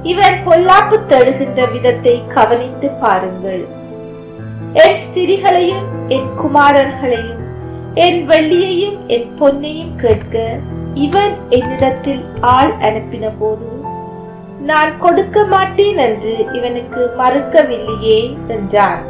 இவன் பொல்லாப்பு தழுகின்ற விதத்தை கவனித்து பாருங்கள் என் ஸ்திரிகளையும் என் குமாரர்களையும் என் வெள்ளியையும் என் பொன்னையும் கேட்க இவன் என்னிடத்தில் ஆள் அனுப்பின போது நான் கொடுக்க மாட்டேன் என்று இவனுக்கு மறுக்கவில்லையே என்றான்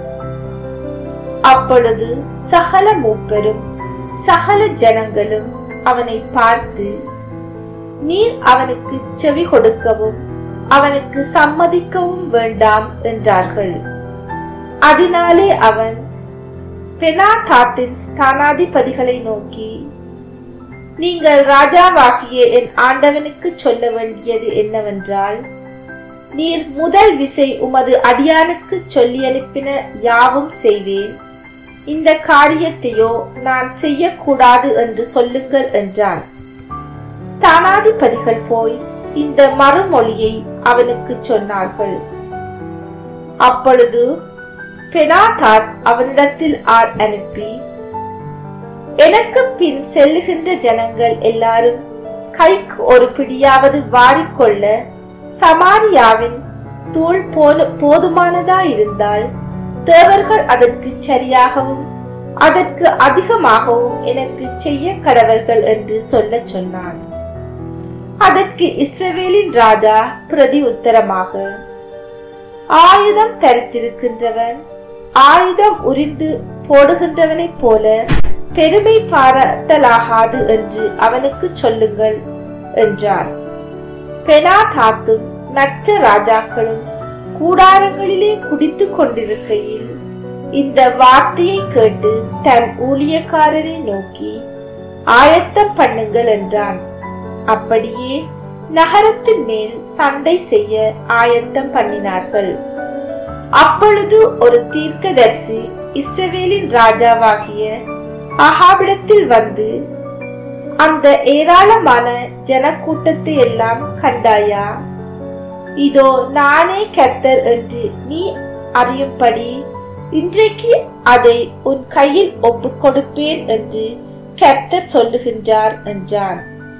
அப்பொழுது சகல மூப்பரும் சகல ஜனங்களும் அவனை பார்த்து நீர் அவனுக்கு செவி கொடுக்கவும் அவனுக்கு சம்மதிக்கவும் வேண்டாம் என்றார்கள் அதனாலே அவன் பெனாதாத்தின் ஸ்தானாதிபதிகளை நோக்கி நீங்கள் ராஜாவாகிய என் ஆண்டவனுக்கு சொல்ல வேண்டியது என்னவென்றால் நீர் முதல் விசை உமது அடியானுக்கு சொல்லி அனுப்பின யாவும் செய்வேன் இந்த காரியத்தையோ நான் செய்யக்கூடாது என்று சொல்லுங்கள் என்றான் ஸ்தானாதிபதிகள் போய் இந்த மறுமொழியை அவனுக்கு சொன்னார்கள் அப்பொழுது பெனாதாத் அவனிடத்தில் ஆள் அனுப்பி எனக்கு பின் செல்லுகின்ற ஜனங்கள் எல்லாரும் கைக்கு ஒரு பிடியாவது வாரிக்கொள்ள சமாரியாவின் தூள் போல போதுமானதா இருந்தால் தேவர்கள் அதற்கு சரியாகவும் அதற்கு அதிகமாகவும் எனக்கு செய்ய கடவர்கள் என்று சொல்ல சொன்னான் அதற்கு இஸ்ரவேலின் ராஜா பிரதி உத்தரமாக ஆயுதம் தரித்திருக்கின்றவன் ஆயுதம் உரிந்து போடுகின்றவனைப் போல பெருமை பாராட்டலாகாது என்று அவனுக்கு சொல்லுங்கள் என்றார் பெனாதாத்தும் மற்ற ராஜாக்களும் கூடாரங்களிலே குடித்துக் கொண்டிருக்கையில் இந்த வார்த்தையை கேட்டு தன் ஊழியக்காரரை நோக்கி ஆயத்தம் பண்ணுங்கள் என்றான் அப்படியே நகரத்தின் மேல் சண்டை செய்ய ஆயத்தம் பண்ணினார்கள் அப்பொழுது ஒரு தீர்க்கதரிசி இஸ்ரவேலின் ராஜாவாகிய அகாபிடத்தில் வந்து அந்த ஏராளமான ஜனக்கூட்டத்தை எல்லாம் கண்டாயா இதோ நானே கர்த்தர் என்று நீ அறியும்படி இன்றைக்கு அதை உன் கையில் ஒப்புக் கொடுப்பேன் என்று கர்த்தர் சொல்லுகின்றார் என்றான்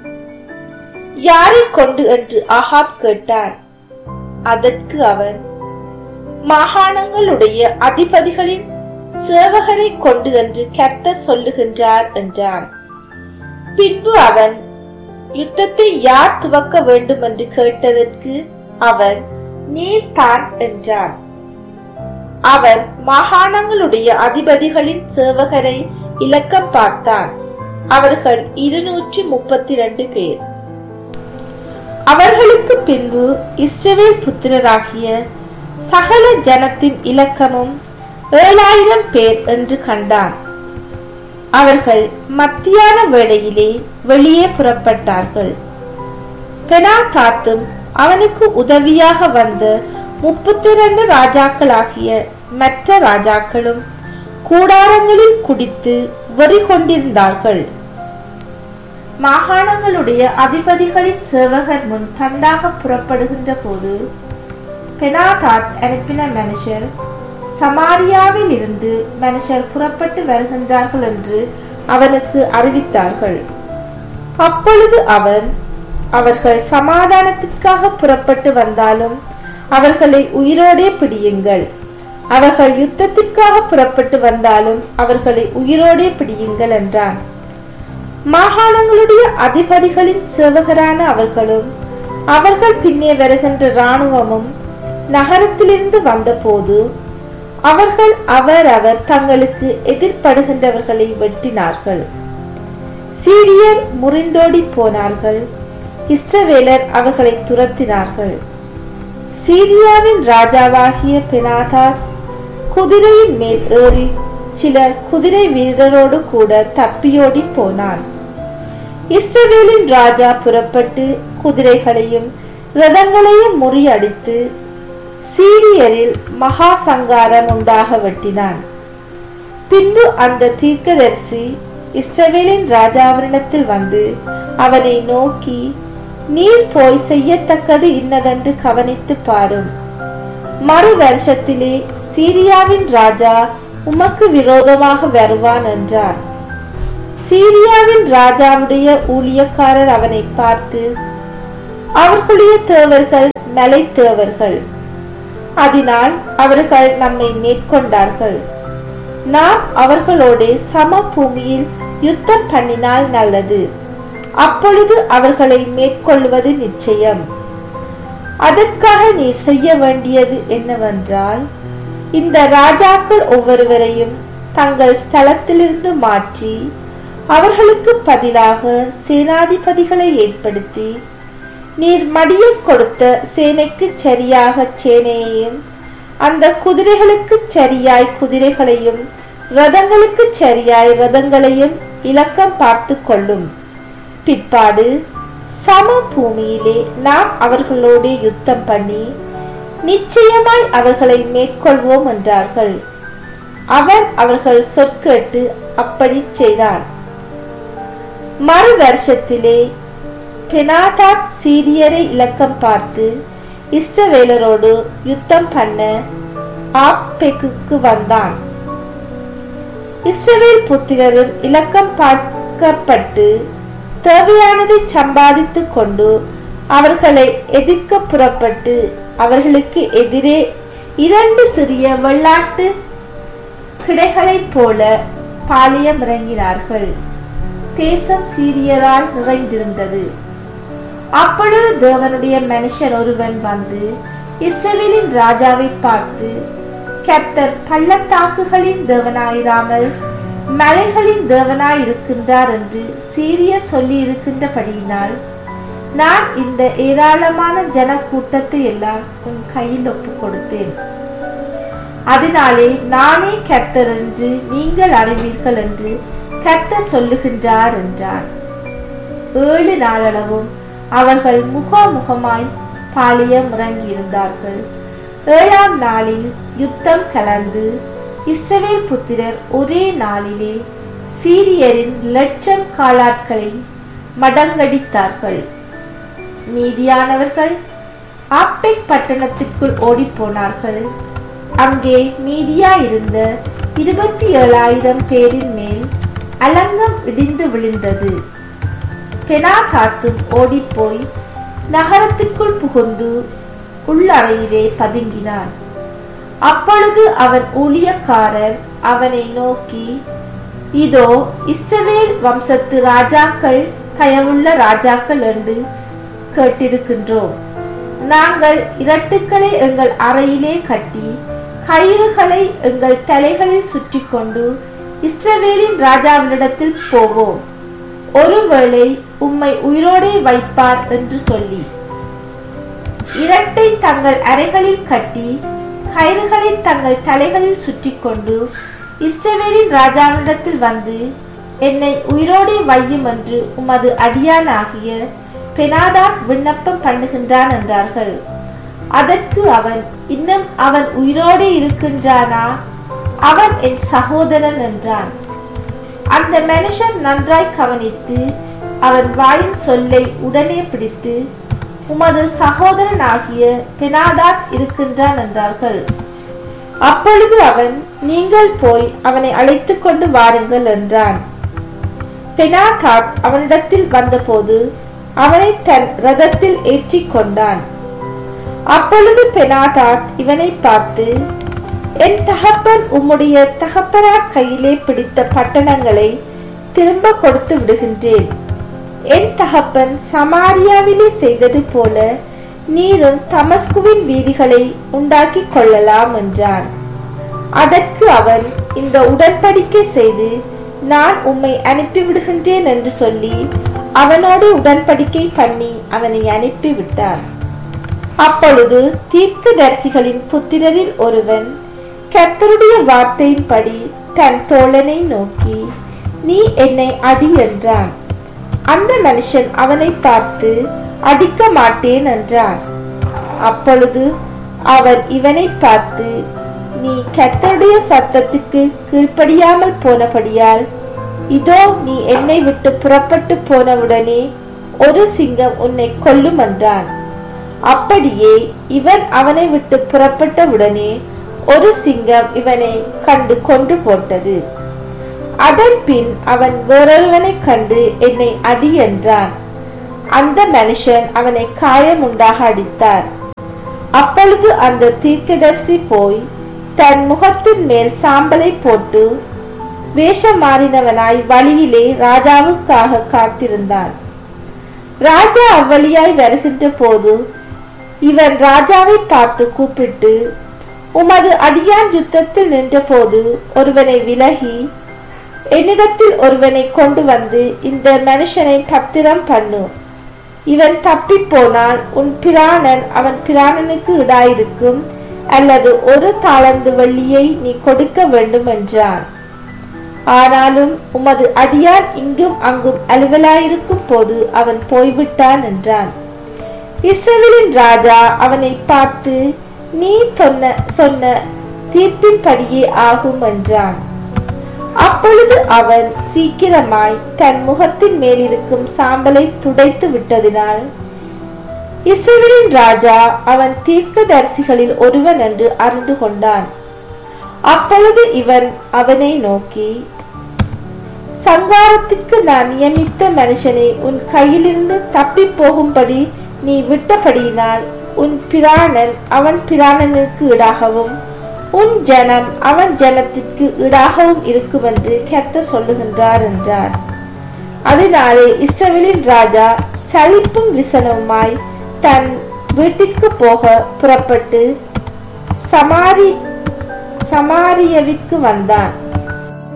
யாரை கொண்டு என்று ஆகாப் கேட்டான் அதற்கு அவன் மாகாணங்களுடைய அதிபதிகளின் சேவகரை கொண்டு என்று கர்த்தர் சொல்லுகின்றார் என்றான் பின்பு அவன் யுத்தத்தை யார் துவக்க வேண்டும் என்று கேட்டதற்கு அவன் நீர் தான் என்றான் அவன் மாகாணங்களுடைய அதிபதிகளின் சேவகரை இலக்கம் பார்த்தான் அவர்கள் இருநூற்றி முப்பத்தி ரெண்டு பேர் அவர்களுக்கு பின்பு இஸ்ரவேல் புத்திரராகிய சகல ஜனத்தின் இலக்கமும் ஏழாயிரம் பேர் என்று கண்டான் அவர்கள் மத்தியான வேளையிலே வெளியே புறப்பட்டார்கள் பெனாதாத்தும் அவனுக்கு உதவியாக வந்த முப்பத்தி இரண்டு ராஜாக்களாகிய மற்ற ராஜாக்களும் கூடாரங்களில் குடித்து வெறி கொண்டிருந்தார்கள் மாகாணங்களுடைய அதிபதிகளின் சேவகர் முன் தண்டாக புறப்படுகின்ற போது பெனாதாத் அனுப்பின மனுஷர் சமாரியாவில் இருந்து மனுஷர் புறப்பட்டு வருகின்றார்கள் என்று அவனுக்கு அறிவித்தார்கள் அப்பொழுது அவன் அவர்கள் சமாதானத்திற்காக புறப்பட்டு வந்தாலும் அவர்களை உயிரோடே பிடியுங்கள் அவர்கள் யுத்தத்திற்காக புறப்பட்டு வந்தாலும் அவர்களை உயிரோடே பிடியுங்கள் என்றான் மாகாணங்களுடைய அதிபதிகளின் சேவகரான அவர்களும் அவர்கள் பின்னே வருகின்ற இராணுவமும் நகரத்திலிருந்து வந்தபோது அவர்கள் அவரவர் தங்களுக்கு எதிர்ப்படுகின்றவர்களை வெட்டினார்கள் சீரியர் முறிந்தோடி போனார்கள் இஸ்ரவேலர் அவர்களை துரத்தினார்கள் சீரியாவின் ராஜாவாகிய பெனாதாத் குதிரையின் மேல் ஏறி சில குதிரை வீரரோடு கூட தப்பியோடி போனான் இஸ்ரவேலின் ராஜா புறப்பட்டு குதிரைகளையும் ரதங்களையும் முறியடித்து சீரியரில் மகா சங்காரம் உண்டாக வெட்டினான் பின்பு அந்த தீர்க்கதரிசி இஸ்ரவேலின் ராஜாவினிடத்தில் வந்து அவனை நோக்கி நீர் போய் செய்யத்தக்கது இன்னதென்று கவனித்து பாரும் மறு வருஷத்திலே சீரியாவின் ராஜா உமக்கு விரோதமாக வருவான் என்றார் சீரியாவின் ராஜாவுடைய ஊழியக்காரர் அவனை பார்த்து அவர்களுடைய தேவர்கள் மலை தேவர்கள் அதனால் அவர்கள் நம்மை மேற்கொண்டார்கள் நாம் அவர்களோடு சம பூமியில் யுத்தம் பண்ணினால் நல்லது அப்பொழுது அவர்களை மேற்கொள்வது நிச்சயம் அதற்காக நீ செய்ய வேண்டியது என்னவென்றால் இந்த ராஜாக்கள் ஒவ்வொருவரையும் தங்கள் ஸ்தலத்திலிருந்து மாற்றி அவர்களுக்கு பதிலாக சேனாதிபதிகளை ஏற்படுத்தி நீர் மடியில் கொடுத்த சேனைக்கு சரியாக சேனையையும் அந்த குதிரைகளுக்கு சரியாய் குதிரைகளையும் ரதங்களுக்கு சரியாய் ரதங்களையும் இலக்கம் பார்த்து கொள்ளும் பிற்பாடு சம பூமியிலே நாம் அவர்களோடு யுத்தம் பண்ணி நிச்சயமாய் அவர்களை மேற்கொள்வோம் என்றார்கள் அவன் அவர்கள் சொற்கேட்டு அப்படி செய்தான் மறு வருஷத்திலே பெனாதாத் சீரியரை இலக்கம் பார்த்து இஸ்ரவேலரோடு யுத்தம் பண்ண ஆப்பெக்கு வந்தான் இஸ்ரவேல் புத்திரரும் இலக்கம் பார்க்கப்பட்டு தேவையானதை சம்பாதித்துக் கொண்டு அவர்களை எதிர்க்க புறப்பட்டு அவர்களுக்கு எதிரே இரண்டு சிறிய வெள்ளாட்டு கிடைகளைப் போல பாளையம் இறங்கினார்கள் தேசம் சீரியரால் நிறைந்திருந்தது அப்பொழுது தேவனுடைய மனுஷன் ஒருவன் வந்து இஸ்ரவேலின் ராஜாவை பார்த்து கர்த்தர் பள்ளத்தாக்குகளின் தேவனாயிராமல் மலைகளின் தேவனாயிருக்கின்றார் என்று சீரிய சொல்லி இருக்கின்றபடியினால் நான் இந்த ஏராளமான ஜன கூட்டத்தை எல்லாம் உன் கையில் ஒப்பு கொடுத்தேன் அதனாலே நானே கர்த்தர் என்று நீங்கள் அறிவீர்கள் என்று கர்த்தர் சொல்லுகின்றார் என்றார் ஏழு நாளளவும் அவர்கள் முகமுகமாய் பாளையம் இறங்கியிருந்தார்கள் ஏழாம் நாளில் யுத்தம் கலந்து இஸ்ரவேல் புத்திரர் ஒரே நாளிலே சீரியரின் லட்சம் காலாட்களை மடங்கடித்தார்கள் மீதியானவர்கள் ஆப்பெக் பட்டணத்திற்குள் ஓடிப்போனார்கள் அங்கே மீதியா இருந்த இருபத்தி ஏழாயிரம் பேரின் மேல் அலங்கம் இடிந்து விழுந்தது பெனாகாத்தும் ஓடிப்போய் நகரத்திற்குள் புகுந்து உள்ளறையிலே பதுங்கினான் அப்பொழுது அவன் ஊழியக்காரர் அவனை நோக்கி இதோ இஸ்ரவேல் வம்சத்து ராஜாக்கள் தயவுள்ள ராஜாக்கள் என்று கேட்டிருக்கின்றோம் நாங்கள் இரட்டுக்களை எங்கள் அறையிலே கட்டி கயிறுகளை எங்கள் தலைகளில் சுற்றி கொண்டு இஸ்ரவேலின் ராஜாவினிடத்தில் போவோம் ஒருவேளை உம்மை உயிரோடே வைப்பார் என்று சொல்லி இரட்டை தங்கள் அறைகளில் கட்டி கயிறுகளை தங்கள் தலைகளில் சுற்றி கொண்டு இஸ்ரவேலின் ராஜாவினிடத்தில் வந்து என்னை உயிரோடே வையும் என்று உமது அடியானாகிய பெனாதாத் விண்ணப்பம் பண்ணுகின்றான் என்றார்கள் அதற்கு அவன் இன்னும் அவன் உயிரோடே இருக்கின்றானா அவன் என் சகோதரன் என்றான் அந்த மனுஷன் நன்றாய் கவனித்து அவன் வாயின் சொல்லை உடனே பிடித்து உமது சகோதரனாகிய பெனாதாத் இருக்கின்றான் என்றார்கள் அப்பொழுது அவன் நீங்கள் போய் அவனை அழைத்து கொண்டு வாருங்கள் என்றான் பெனாதாத் அவனிடத்தில் வந்தபோது அவனை தன் ரதத்தில் ஏற்றிக் கொண்டான் அப்பொழுது பெனாதாத் இவனை பார்த்து என் தகப்பன் உம்முடைய தகப்பனார் கையிலே பிடித்த பட்டணங்களை திரும்ப கொடுத்து விடுகின்றேன் என் தகப்பன் சமாரியாவிலே செய்தது போல நீரும் தமஸ்குவின் வீதிகளை உண்டாக்கிக் கொள்ளலாம் என்றான் அதற்கு அவன் இந்த உடன்படிக்கை செய்து நான் உம்மை அனுப்பிவிடுகின்றேன் என்று சொல்லி அவனோடு உடன்படிக்கை பண்ணி அவனை அனுப்பிவிட்டார் அப்பொழுது தீர்க்கதரிசிகளின் புத்திரரில் ஒருவன் கர்த்தருடைய வார்த்தையின்படி தன் தோழனை நோக்கி நீ என்னை அடி என்றான் அந்த மனுஷன் அவனை பார்த்து அடிக்க மாட்டேன் என்றான் அப்பொழுது அவன் இவனை பார்த்து நீ கர்த்தருடைய சத்தத்துக்கு கீழ்ப்படியாமல் போனபடியால் இதோ நீ என்னை விட்டு புறப்பட்டு போனவுடனே ஒரு சிங்கம் உன்னை கொல்லும் என்றான் அப்படியே இவன் அவனை விட்டு புறப்பட்டவுடனே ஒரு சிங்கம் இவனை கண்டு கொன்று போட்டது அதன் பின் அவன் வேறொருவனை கண்டு என்னை அடி என்றான் அந்த மனுஷன் அவனை காயமுண்டாக அடித்தார் அப்பொழுது அந்த தீர்க்கதரிசி போய் தன் முகத்தின் மேல் சாம்பலை போட்டு வேஷம் மாறினவனாய் வழியிலே ராஜாவுக்காக காத்திருந்தான் ராஜா அவ்வழியாய் வருகின்ற போது இவன் ராஜாவை பார்த்து கூப்பிட்டு உமது அடியான் யுத்தத்தில் நின்றபோது ஒருவனை விலகி என்னிடத்தில் ஒருவனை கொண்டு வந்து இந்த மனுஷனை பத்திரம் பண்ணு இவன் தப்பி போனால் உன் பிராணன் அவன் பிராணனுக்கு இடாயிருக்கும் அல்லது ஒரு தாளந்து வெள்ளியை நீ கொடுக்க வேண்டும் என்றான் ஆனாலும் உமது அடியார் இங்கும் அங்கும் அலுவலாயிருக்கும் போது அவன் போய்விட்டான் என்றான் இஸ்ரவேலின் ராஜா அவனை பார்த்து நீ சொன்ன சொன்ன தீர்ப்பின்படியே ஆகும் என்றான் அப்பொழுது அவன் சீக்கிரமாய் தன் முகத்தின் மேலிருக்கும் சாம்பலை துடைத்து விட்டதினால் இஸ்ரவேலின் ராஜா அவன் தீர்க்கதரிசிகளில் ஒருவன் என்று அறிந்து கொண்டான் அப்பொழுது இவன் அவனை நோக்கி சங்காரத்திற்கு நான் நியமித்த மனுஷனை உன் கையிலிருந்து தப்பி போகும்படி நீ விட்டபடியினால் உன் பிராணன் அவன் பிராணனுக்கு ஈடாகவும் உன் ஜனம் அவன் ஜனத்திற்கு ஈடாகவும் இருக்கும் என்று கர்த்தர் சொல்லுகின்றார் என்றார் அதனாலே இஸ்ரவேலின் ராஜா சலிப்பும் விசனவுமாய் தன் வீட்டிற்கு போக புறப்பட்டு சமாரி சமாரியவிற்கு வந்தான்